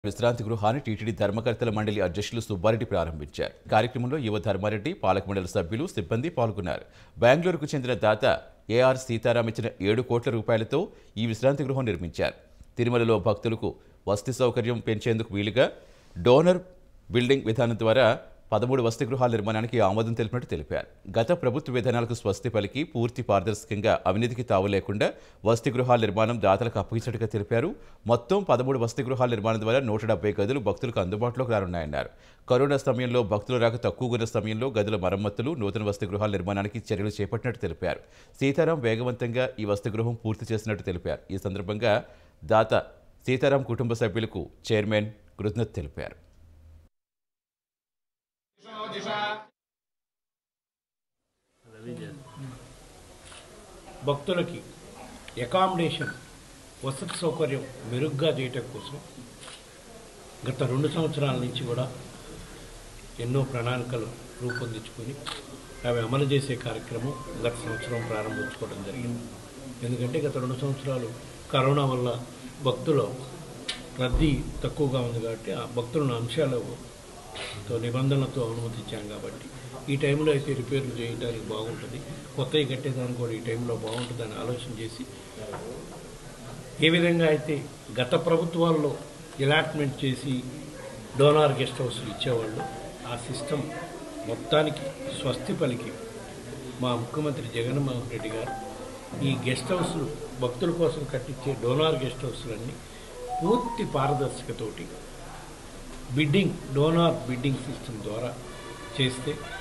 విశ్రాంతి గృహాన్ని టీటీడీ ధర్మకర్తల మండలి అధ్యక్షులు సుబ్బారెడ్డి ప్రారంభించారు కార్యక్రమంలో యువ ధర్మారెడ్డి పాలక మండలి సభ్యులు సిబ్బంది పాల్గొన్నారు బెంగళూరుకు చెందిన దాత ఏఆర్ సీతారాం ఇచ్చిన ఏడు కోట్ల రూపాయలతో ఈ విశ్రాంతి గృహం నిర్మించారు తిరుమలలో భక్తులకు వసతి సౌకర్యం పెంచేందుకు వీలుగా డోనర్ బిల్డింగ్ విధానం ద్వారా పదమూడు వసతి గృహాల నిర్మాణానికి ఆమోదం తెలిపినట్టు తెలిపారు గత ప్రభుత్వ విధానాలకు స్వస్తి పలికి పూర్తి పారదర్శకంగా అవినీతికి తావు లేకుండా వసతి గృహాల నిర్మాణం దాతలకు అప్పగించినట్టుగా తెలిపారు మొత్తం పదమూడు వసతి గృహాల నిర్మాణం ద్వారా నూట డెబ్బై గదులు భక్తులకు అందుబాటులోకి రానున్నాయన్నారు కరోనా సమయంలో భక్తులు రాక తక్కువగా ఉన్న సమయంలో గదుల మరమ్మతులు నూతన వసతి గృహాల నిర్మాణానికి చర్యలు చేపట్టినట్టు తెలిపారు సీతారాం వేగవంతంగా ఈ వసతి గృహం పూర్తి చేసినట్టు తెలిపారు ఈ సందర్భంగా దాత సీతారాం కుటుంబ సభ్యులకు చైర్మన్ కృతజ్ఞత తెలిపారు భక్తులకి అకామిడేషన్ వసతి సౌకర్యం మెరుగ్గా చేయటం కోసం గత రెండు సంవత్సరాల నుంచి కూడా ఎన్నో ప్రణాళికలు రూపొందించుకొని అవి అమలు చేసే కార్యక్రమం గత సంవత్సరం ప్రారంభించుకోవడం జరిగింది ఎందుకంటే గత రెండు సంవత్సరాలు కరోనా వల్ల భక్తుల రద్దీ తక్కువగా ఉంది కాబట్టి ఆ భక్తులను అంశాలతో నిబంధనలతో అనుమతించాం కాబట్టి ఈ టైంలో అయితే రిపేర్లు చేయడానికి బాగుంటుంది కొత్తవి కట్టేదానికి కూడా ఈ టైంలో బాగుంటుందని ఆలోచన చేసి ఏ విధంగా అయితే గత ప్రభుత్వాల్లో అలాట్మెంట్ చేసి డోనార్ గెస్ట్ హౌస్లు ఇచ్చేవాళ్ళు ఆ సిస్టమ్ మొత్తానికి స్వస్తి పలికి మా ముఖ్యమంత్రి జగన్మోహన్ రెడ్డి గారు ఈ గెస్ట్ హౌస్లు భక్తుల కోసం కట్టించే డోనార్ గెస్ట్ హౌస్లన్నీ పూర్తి పారదర్శకతోటి బిడ్డింగ్ డోనార్ బిడ్డింగ్ సిస్టమ్ ద్వారా చేస్తే